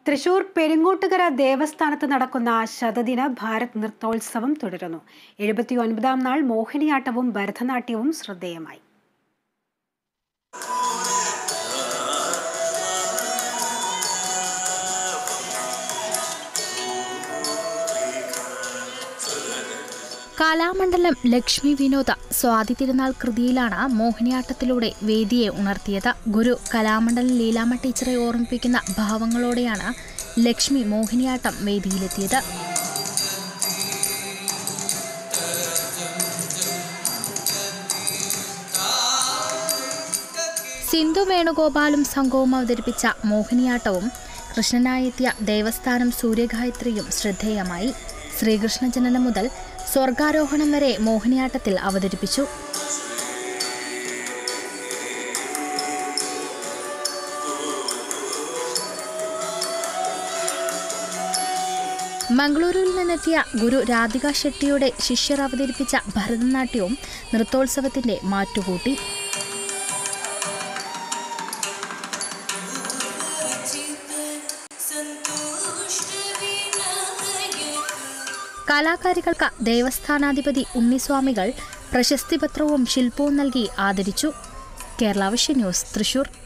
തൃശൂർ പെരിങ്ങോട്ടുകര ദേവസ്ഥാനത്ത് നടക്കുന്ന ശതദിന ഭാരത് നൃത്തോത്സവം തുടരുന്നു എഴുപത്തിയൊൻപതാം നാൾ മോഹിനിയാട്ടവും ഭരതനാട്യവും ശ്രദ്ധേയമായി കലാമണ്ഡലം ലക്ഷ്മി വിനോദ സ്വാതി തിരുനാൾ കൃതിയിലാണ് മോഹിനിയാട്ടത്തിലൂടെ വേദിയെ ഉണർത്തിയത് ഗുരു കലാമണ്ഡലം ലീലാമ്മ ടീച്ചറെ ഓർമ്മിപ്പിക്കുന്ന ഭാവങ്ങളോടെയാണ് ലക്ഷ്മി മോഹിനിയാട്ടം വേദിയിലെത്തിയത് സിന്ധു വേണുഗോപാലും സംഘവും അവതരിപ്പിച്ച മോഹിനിയാട്ടവും കൃഷ്ണനായെത്തിയ ദേവസ്ഥാനം സൂര്യഗായത്രിയും ശ്രദ്ധേയമായി ശ്രീകൃഷ്ണ ജനനം മുതൽ സ്വർഗാരോഹണം വരെ മോഹിനിയാട്ടത്തിൽ അവതരിപ്പിച്ചു മംഗളൂരുവിൽ നിന്നെത്തിയ ഗുരു രാധിക ഷെട്ടിയുടെ ശിഷ്യർ അവതരിപ്പിച്ച ഭരതനാട്യവും നൃത്തോത്സവത്തിന്റെ മാറ്റുകൂട്ടി കലാകാരികൾക്ക് ദേവസ്ഥാനാധിപതി ഉണ്ണിസ്വാമികൾ പ്രശസ്തിപത്രവും ശില്പവും നൽകി ആദരിച്ചു കേരള വിഷൻ ന്യൂസ് തൃശൂർ